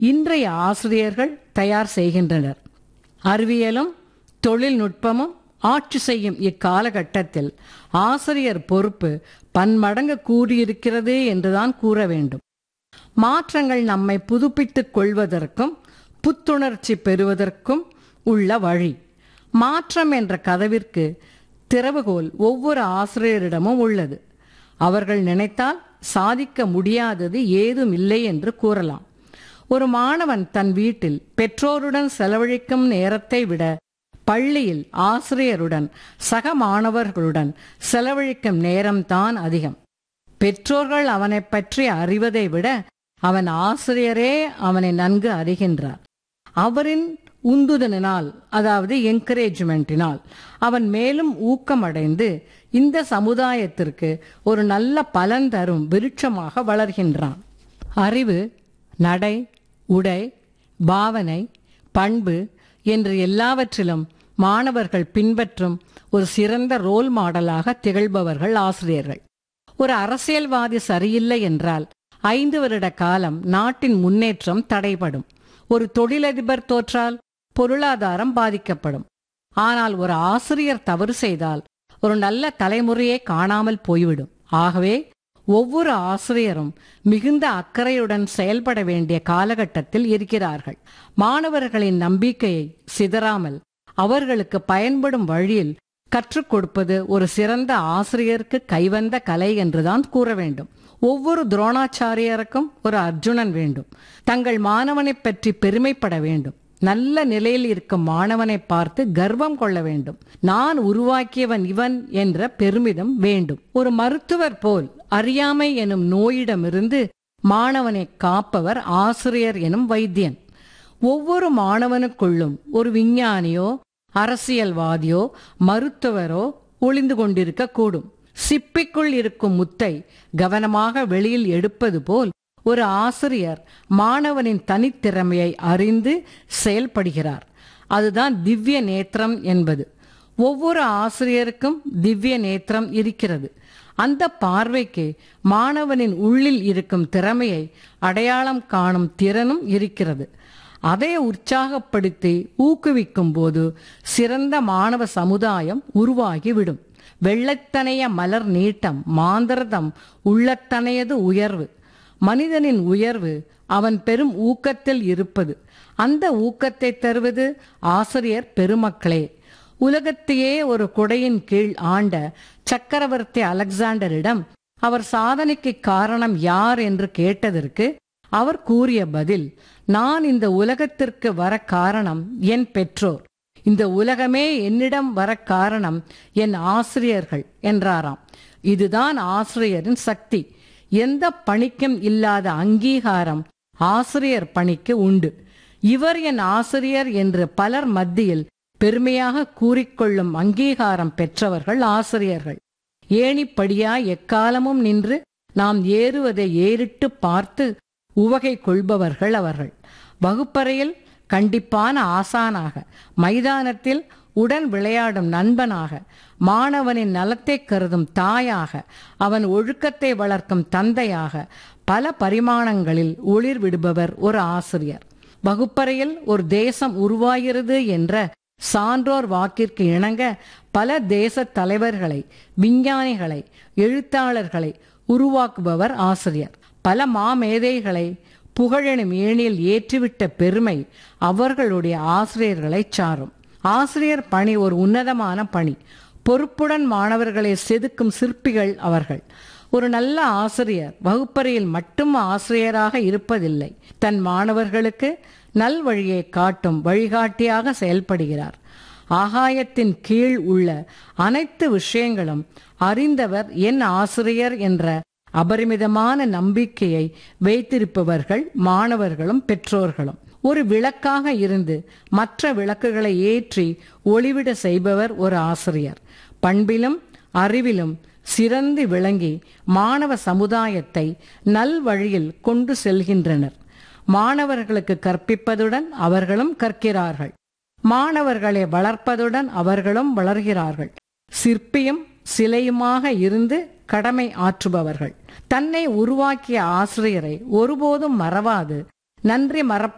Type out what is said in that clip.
இன்றைய ஆசிரியர்கள் தயார் செய்கின்றனர் அறிவியலும் தொழில்நுட்பமும் ஆட்சி செய்யும் இக்காலகட்டத்தில் ஆசிரியர் பொறுப்பு பன்மடங்கு கூடியிருக்கிறது என்றுதான் கூற வேண்டும் மாற்றங்கள் நம்மை புதுப்பித்துக் கொள்வதற்கும் புத்துணர்ச்சி பெறுவதற்கும் உள்ள வழி மாற்றம் என்ற கதவிற்கு திறவுகோல் ஒவ்வொரு ஆசிரியரிடமும் உள்ளது அவர்கள் நினைத்தால் சாதிக்க முடியாதது ஏதும் இல்லை என்று கூறலாம் ஒரு மாணவன் தன் வீட்டில் பெற்றோருடன் செலவழிக்கும் நேரத்தை விட பள்ளியில் ஆசிரியருடன் சக மாணவர்களுடன் செலவழிக்கும் நேரம்தான் அதிகம் பெற்றோர்கள் அவனை பற்றி அறிவதை விட அவன் ஆசிரியரே அவனை நன்கு அறிகின்றார் அவரின் உந்துதலினால் அதாவது என்கரேஜ்மெண்டினால் அவன் மேலும் ஊக்கமடைந்து இந்த சமுதாயத்திற்கு ஒரு நல்ல பலன் தரும் விருட்சமாக வளர்கின்றான் அறிவு நடை உடை பாவனை பண்பு என்று எல்லாவற்றிலும் மாணவர்கள் பின்பற்றும் ஒரு சிறந்த ரோல் மாடலாக திகழ்பவர்கள் ஆசிரியர்கள் ஒரு அரசியல்வாதி சரியில்லை என்றால் ஐந்து வருட காலம் நாட்டின் முன்னேற்றம் தடைபடும் ஒரு தொழிலதிபர் தோற்றால் பொருளாதாரம் பாதிக்கப்படும் ஆனால் ஒரு ஆசிரியர் தவறு செய்தால் ஒரு நல்ல தலைமுறையே காணாமல் போய்விடும் ஆகவே ஒவ்வொரு ஆசிரியரும் மிகுந்த அக்கறையுடன் செயல்பட வேண்டிய காலகட்டத்தில் இருக்கிறார்கள் மாணவர்களின் நம்பிக்கையை சிதறாமல் அவர்களுக்கு பயன்படும் வழியில் கற்றுக் கொடுப்பது ஒரு சிறந்த ஆசிரியருக்கு கைவந்த கலை என்றுதான் கூற வேண்டும் ஒவ்வொரு துரோணாச்சாரியருக்கும் ஒரு அர்ஜுனன் வேண்டும் தங்கள் மாணவனைப் பற்றி பெருமைப்பட வேண்டும் நல்ல நிலையில் இருக்கும் மாணவனை பார்த்து கர்வம் கொள்ள வேண்டும் நான் உருவாக்கியவன் இவன் என்ற பெருமிதம் வேண்டும் ஒரு மருத்துவர் போல் அறியாமை எனும் நோயிடமிருந்து மாணவனை காப்பவர் ஆசிரியர் எனும் வைத்தியன் ஒவ்வொரு மாணவனுக்குள்ளும் ஒரு விஞ்ஞானியோ அரசியல்வாதியோ மருத்துவரோ ஒளிந்து கொண்டிருக்க கூடும் சிப்பிக்குள் இருக்கும் முத்தை கவனமாக வெளியில் எடுப்பது போல் ஒரு ஆசிரியர் மாணவனின் தனித்திறமையை அறிந்து செயல்படுகிறார் அதுதான் திவ்ய நேத்திரம் என்பது ஒவ்வொரு ஆசிரியருக்கும் திவ்ய நேத்திரம் இருக்கிறது அந்த பார்வைக்கு மாணவனின் உள்ளில் இருக்கும் திறமையை அடையாளம் காணும் திறனும் இருக்கிறது அதை உற்சாகப்படுத்தி ஊக்குவிக்கும் போது சிறந்த மாணவ சமுதாயம் உருவாகிவிடும் வெள்ளத்தனைய மலர் நீட்டம் மாந்திரதம் உள்ளத்தனையது உயர்வு மனிதனின் உயர்வு அவன் பெரும் ஊக்கத்தில் இருப்பது அந்த ஊக்கத்தை தருவது ஆசிரியர் பெருமக்களே உலகத்தையே ஒரு குடையின் கீழ் ஆண்ட சக்கரவர்த்தி அலெக்சாண்டரிடம் அவர் சாதனைக்கு காரணம் யார் என்று கேட்டதற்கு அவர் கூறிய பதில் நான் இந்த உலகத்திற்கு வர காரணம் என் பெற்றோர் இந்த உலகமே என்னிடம் வர காரணம் என் ஆசிரியர்கள் என்றாராம் இதுதான் ஆசிரியரின் சக்தி எந்த பணிக்கும் இல்லாத அங்கீகாரம் ஆசிரியர் பணிக்கு உண்டு இவர் என் ஆசிரியர் என்று பலர் மத்தியில் பெருமையாக கூறிக்கொள்ளும் அங்கீகாரம் பெற்றவர்கள் ஆசிரியர்கள் ஏணிப்படியா எக்காலமும் நின்று நாம் ஏறுவதை ஏறிட்டு பார்த்து உவகை கொள்பவர்கள் அவர்கள் வகுப்பறையில் கண்டிப்பான ஆசானாக மைதானத்தில் உடன் விளையாடும் நண்பனாக மாணவனின் நலத்தை கருதும் தாயாக அவன் ஒழுக்கத்தை வளர்க்கும் தந்தையாக பல பரிமாணங்களில் ஒளிர் விடுபவர் ஒரு ஆசிரியர் வகுப்பறையில் ஒரு தேசம் உருவாகிறது என்ற சான்றோர் வாக்கிற்கு இணங்க பல தேச தலைவர்களை விஞ்ஞானிகளை எழுத்தாளர்களை உருவாக்குபவர் ஆசிரியர் பல மாமேதைகளை புகழெனும் ஏணியில் ஏற்றிவிட்ட பெருமை அவர்களுடைய ஆசிரியர்களை சாரும் ஆசிரியர் பணி ஒரு உன்னதமான பணி பொறுப்புடன் மாணவர்களை செதுக்கும் சிற்பிகள் அவர்கள் ஒரு நல்ல ஆசிரியர் வகுப்பறையில் மட்டும் ஆசிரியராக இருப்பதில்லை தன் மாணவர்களுக்கு நல்வழியை காட்டும் வழிகாட்டியாக செயல்படுகிறார் ஆகாயத்தின் கீழ் உள்ள அனைத்து விஷயங்களும் அறிந்தவர் என் ஆசிரியர் என்ற அபரிமிதமான நம்பிக்கையை வைத்திருப்பவர்கள் மாணவர்களும் பெற்றோர்களும் ஒரு விளக்காக இருந்து மற்ற விளக்குகளை ஏற்றி ஒளிவிட செய்பவர் ஒரு ஆசிரியர் பண்பிலும் அறிவிலும் சிறந்து விளங்கி மாணவ சமுதாயத்தை நல்வழியில் கொண்டு செல்கின்றனர் மாணவர்களுக்கு கற்பிப்பதுடன் அவர்களும் கற்கிறார்கள் மாணவர்களை வளர்ப்பதுடன் அவர்களும் வளர்கிறார்கள் சிற்பியும் சிலையுமாக இருந்து கடமை ஆற்றுபவர்கள் தன்னை உருவாக்கிய ஆசிரியரை ஒருபோதும் மறவாது நன்றி மறப்ப